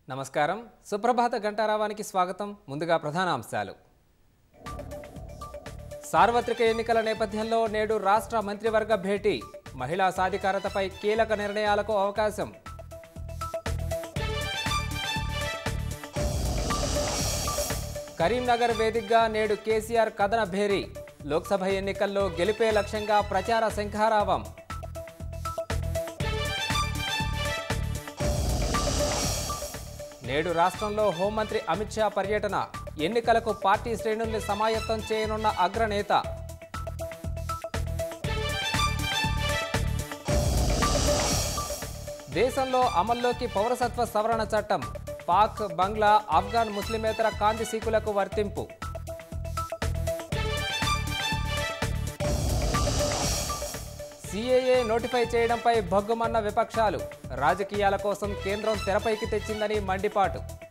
నమస్కారం సుప్రభాత గంటారావానికి స్వాగతం ముందుగా ప్రధాన అంశాలు సార్వత్రిక ఎన్నికల నేపథ్యంలో నేడు రాష్ట్ర మంత్రివర్గ భేటీ మహిళా సాధికారతపై కీలక నిర్ణయాలకు అవకాశం కరీంనగర్ వేదికగా నేడు కేసీఆర్ కథన భేరీ లోక్సభ ఎన్నికల్లో గెలిపే లక్ష్యంగా ప్రచార శంఖారావం నేడు రాష్ట్రంలో హోంమంత్రి అమిత్ షా పర్యటన ఎన్నికలకు పార్టీ శ్రేణుల్ని సమాయత్తం చేయనున్న అగ్రనేత దేశంలో అమల్లోకి పౌరసత్వ సవరణ చట్టం పాక్ బంగ్లా ఆఫ్ఘాన్ ముస్లిమేతర కాంతి సీకులకు వర్తింపు సీఏఏ నోటిఫై చేయడంపై భగ్గుమన్న విపక్షాలు రాజకీయాల కోసం కేంద్రం తెరపైకి తెచ్చిందని మండిపాటు